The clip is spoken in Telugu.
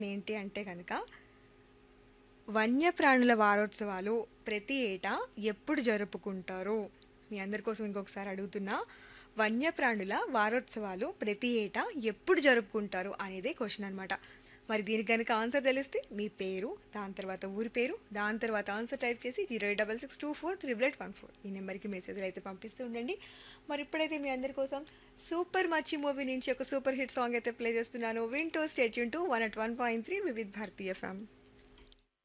ఏంటి అంటే కనుక వన్యప్రాణుల వారోత్సవాలు ప్రతి ఏటా ఎప్పుడు జరుపుకుంటారు మీ అందరి కోసం ఇంకొకసారి అడుగుతున్నా వన్యప్రాణుల వారోత్సవాలు ప్రతి ఏటా ఎప్పుడు జరుపుకుంటారు అనేదే క్వశ్చన్ అనమాట మరి దీనికి కనుక ఆన్సర్ తెలిస్తే మీ పేరు దాని తర్వాత ఊరి పేరు దాని తర్వాత ఆన్సర్ టైప్ చేసి zero eight double six two four triple eight one four ఈ నెంబర్కి మెసేజ్లు అయితే పంపిస్తూ ఉండండి మరి ఇప్పుడైతే మీ అందరి కోసం సూపర్ మచ్చి మూవీ నుంచి ఒక సూపర్ హిట్ సాంగ్ అయితే ప్లే చేస్తున్నాను వింటూ stay tuned to one at one point three Vividh భారతీయ ఎఫ్ఎం